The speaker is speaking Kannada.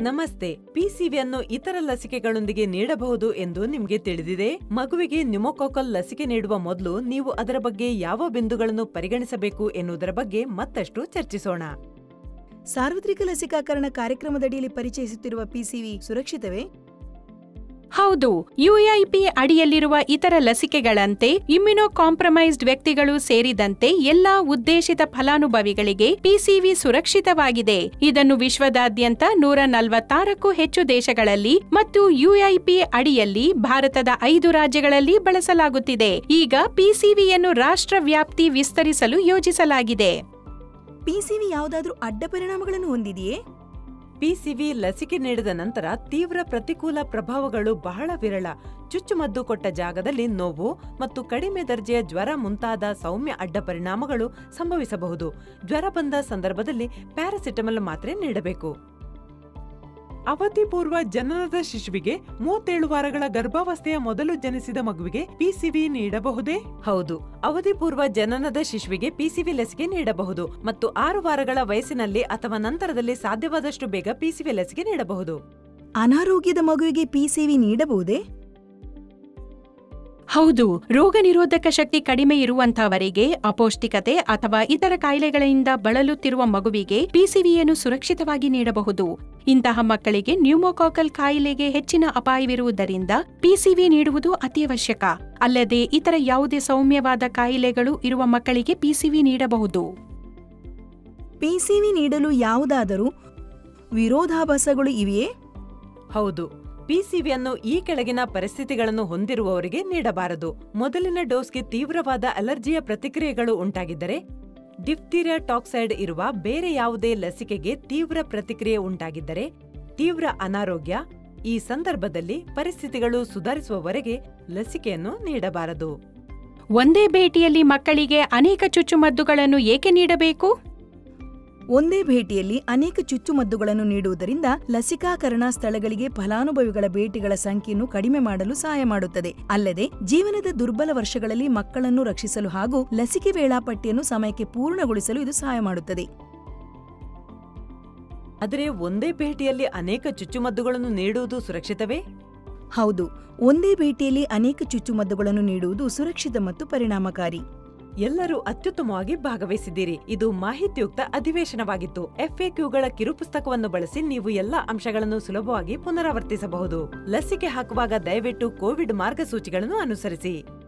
ನಮಸ್ತೆ ಪಿಸಿವಿಯನ್ನು ಇತರ ಲಸಿಕೆಗಳೊಂದಿಗೆ ನೀಡಬಹುದು ಎಂದು ನಿಮಗೆ ತಿಳಿದಿದೆ ಮಗುವಿಗೆ ನ್ಯುಮೋಕಾಕಲ್ ಲಸಿಕೆ ನೀಡುವ ಮೊದಲು ನೀವು ಅದರ ಬಗ್ಗೆ ಯಾವ ಬಿಂದುಗಳನ್ನು ಪರಿಗಣಿಸಬೇಕು ಎನ್ನುವುದರ ಬಗ್ಗೆ ಮತ್ತಷ್ಟು ಚರ್ಚಿಸೋಣ ಸಾರ್ವತ್ರಿಕ ಲಸಿಕಾಕರಣ ಕಾರ್ಯಕ್ರಮದಡಿಯಲ್ಲಿ ಪರಿಚಯಿಸುತ್ತಿರುವ ಪಿಸಿವಿ ಸುರಕ್ಷಿತವೇ ಹೌದು ಯುಐಪಿ ಅಡಿಯಲ್ಲಿರುವ ಇತರ ಲಸಿಕೆಗಳಂತೆ ಇಮ್ಯುನೋ ಕಾಂಪ್ರಮೈಸ್ಡ್ ವ್ಯಕ್ತಿಗಳು ಸೇರಿದಂತೆ ಎಲ್ಲಾ ಉದ್ದೇಶಿತ ಫಲಾನುಭವಿಗಳಿಗೆ ಪಿಸಿವಿ ಸುರಕ್ಷಿತವಾಗಿದೆ ಇದನ್ನು ವಿಶ್ವದಾದ್ಯಂತ ನೂರ ನಲವತ್ತಾರಕ್ಕೂ ಹೆಚ್ಚು ದೇಶಗಳಲ್ಲಿ ಮತ್ತು ಯುಐಪಿ ಅಡಿಯಲ್ಲಿ ಭಾರತದ ಐದು ರಾಜ್ಯಗಳಲ್ಲಿ ಬಳಸಲಾಗುತ್ತಿದೆ ಈಗ ಪಿಸಿವಿಯನ್ನು ರಾಷ್ಟ್ರವ್ಯಾಪ್ತಿ ವಿಸ್ತರಿಸಲು ಯೋಜಿಸಲಾಗಿದೆ ಪಿಸಿವಿ ಯಾವುದಾದ್ರೂ ಅಡ್ಡ ಪರಿಣಾಮಗಳನ್ನು ಹೊಂದಿದೆಯೇ ಪಿಸಿವಿ ಲಸಿಕೆ ನೀಡಿದ ನಂತರ ತೀವ್ರ ಪ್ರತಿಕೂಲ ಪ್ರಭಾವಗಳು ಬಹಳ ವಿರಳ ಚುಚ್ಚುಮದ್ದು ಕೊಟ್ಟ ಜಾಗದಲ್ಲಿ ನೋವು ಮತ್ತು ಕಡಿಮೆ ದರ್ಜೆಯ ಜ್ವರ ಮುಂತಾದ ಸೌಮ್ಯ ಅಡ್ಡ ಪರಿಣಾಮಗಳು ಸಂಭವಿಸಬಹುದು ಜ್ವರ ಬಂದ ಸಂದರ್ಭದಲ್ಲಿ ಪ್ಯಾರಾಸಿಟಮಲ್ ಮಾತ್ರೆ ನೀಡಬೇಕು ಅವಧಿ ಪೂರ್ವ ಜನನದ ಶಿಶುವಿಗೆ ಮೂವತ್ತೇಳು ವಾರಗಳ ಗರ್ಭಾವಸ್ಥೆಯ ಮೊದಲು ಜನಿಸಿದ ಮಗುವಿಗೆ ಪಿಸಿವಿ ನೀಡಬಹುದೇ ಹೌದು ಅವಧಿ ಪೂರ್ವ ಜನನದ ಶಿಶುವಿಗೆ ಪಿಸಿವಿ ಲಸಿಕೆ ನೀಡಬಹುದು ಮತ್ತು ಆರು ವಾರಗಳ ವಯಸ್ಸಿನಲ್ಲಿ ಅಥವಾ ನಂತರದಲ್ಲಿ ಸಾಧ್ಯವಾದಷ್ಟು ಬೇಗ ಪಿಸಿವಿ ಲಸಿಕೆ ನೀಡಬಹುದು ಅನಾರೋಗ್ಯದ ಮಗುವಿಗೆ ಪಿಸಿವಿ ನೀಡಬಹುದೇ ಹೌದು ರೋಗ ನಿರೋಧಕ ಶಕ್ತಿ ಕಡಿಮೆ ಇರುವಂತಹವರಿಗೆ ಅಪೌಷ್ಟಿಕತೆ ಅಥವಾ ಇತರ ಕಾಯಿಲೆಗಳಿಂದ ಬಳಲುತ್ತಿರುವ ಮಗುವಿಗೆ ಪಿಸಿವಿಯನ್ನು ಸುರಕ್ಷಿತವಾಗಿ ನೀಡಬಹುದು ಇಂತಹ ಮಕ್ಕಳಿಗೆ ನ್ಯೂಮೋಕಾಕಲ್ ಕಾಯಿಲೆಗೆ ಹೆಚ್ಚಿನ ಅಪಾಯವಿರುವುದರಿಂದ ಪಿಸಿವಿ ನೀಡುವುದು ಅತ್ಯವಶ್ಯಕ ಅಲ್ಲದೆ ಇತರ ಯಾವುದೇ ಸೌಮ್ಯವಾದ ಕಾಯಿಲೆಗಳು ಇರುವ ಮಕ್ಕಳಿಗೆ ಪಿಸಿವಿ ನೀಡಬಹುದು ಪಿಸಿವಿ ನೀಡಲು ಯಾವುದಾದರೂ ವಿರೋಧಾಭಾಸಗಳು ಇವೆಯೇ ಹೌದು ಪಿಸಿವಿಯನ್ನು ಈ ಕೆಳಗಿನ ಪರಿಸ್ಥಿತಿಗಳನ್ನು ಹೊಂದಿರುವವರಿಗೆ ನೀಡಬಾರದು ಮೊದಲಿನ ಡೋಸ್ಗೆ ತೀವ್ರವಾದ ಅಲರ್ಜಿಯ ಪ್ರತಿಕ್ರಿಯೆಗಳು ಉಂಟಾಗಿದ್ದರೆ ಡಿಫ್ತೀರಿಯಾ ಟಾಕ್ಸೈಡ್ ಇರುವ ಬೇರೆ ಯಾವುದೇ ಲಸಿಕೆಗೆ ತೀವ್ರ ಪ್ರತಿಕ್ರಿಯೆ ಉಂಟಾಗಿದ್ದರೆ ತೀವ್ರ ಅನಾರೋಗ್ಯ ಈ ಸಂದರ್ಭದಲ್ಲಿ ಪರಿಸ್ಥಿತಿಗಳು ಸುಧಾರಿಸುವವರೆಗೆ ಲಸಿಕೆಯನ್ನು ನೀಡಬಾರದು ಒಂದೇ ಭೇಟಿಯಲ್ಲಿ ಮಕ್ಕಳಿಗೆ ಅನೇಕ ಚುಚ್ಚುಮದ್ದುಗಳನ್ನು ಏಕೆ ನೀಡಬೇಕು ಒಂದೇ ಭೇಟಿಯಲ್ಲಿ ಅನೇಕ ಚುಚ್ಚುಮದ್ದುಗಳನ್ನು ನೀಡುವುದರಿಂದ ಲಸಿಕಾಕರಣ ಸ್ಥಳಗಳಿಗೆ ಫಲಾನುಭವಿಗಳ ಭೇಟಿಗಳ ಸಂಖ್ಯೆಯನ್ನು ಕಡಿಮೆ ಮಾಡಲು ಸಹಾಯ ಮಾಡುತ್ತದೆ ಅಲ್ಲದೆ ಜೀವನದ ದುರ್ಬಲ ವರ್ಷಗಳಲ್ಲಿ ಮಕ್ಕಳನ್ನು ರಕ್ಷಿಸಲು ಹಾಗೂ ಲಸಿಕೆ ವೇಳಾಪಟ್ಟಿಯನ್ನು ಸಮಯಕ್ಕೆ ಪೂರ್ಣಗೊಳಿಸಲು ಇದು ಸಹಾಯ ಮಾಡುತ್ತದೆ ಆದರೆ ಒಂದೇ ಭೇಟಿಯಲ್ಲಿ ಅನೇಕ ಚುಚ್ಚುಮದ್ದುಗಳನ್ನು ನೀಡುವುದು ಸುರಕ್ಷಿತವೇ ಹೌದು ಒಂದೇ ಭೇಟಿಯಲ್ಲಿ ಅನೇಕ ಚುಚ್ಚುಮದ್ದುಗಳನ್ನು ನೀಡುವುದು ಸುರಕ್ಷಿತ ಮತ್ತು ಪರಿಣಾಮಕಾರಿ ಎಲ್ಲರೂ ಅತ್ಯುತ್ತಮವಾಗಿ ಭಾಗವಹಿಸಿದ್ದೀರಿ ಇದು ಮಾಹಿತಿಯುಕ್ತ ಅಧಿವೇಶನವಾಗಿತ್ತು ಎಫ್ಎಕ್ಯೂಗಳ ಕಿರುಪುಸ್ತಕವನ್ನು ಬಳಸಿ ನೀವು ಎಲ್ಲಾ ಅಂಶಗಳನ್ನು ಸುಲಭವಾಗಿ ಪುನರಾವರ್ತಿಸಬಹುದು ಲಸಿಕೆ ಹಾಕುವಾಗ ದಯವಿಟ್ಟು ಕೋವಿಡ್ ಮಾರ್ಗಸೂಚಿಗಳನ್ನು ಅನುಸರಿಸಿ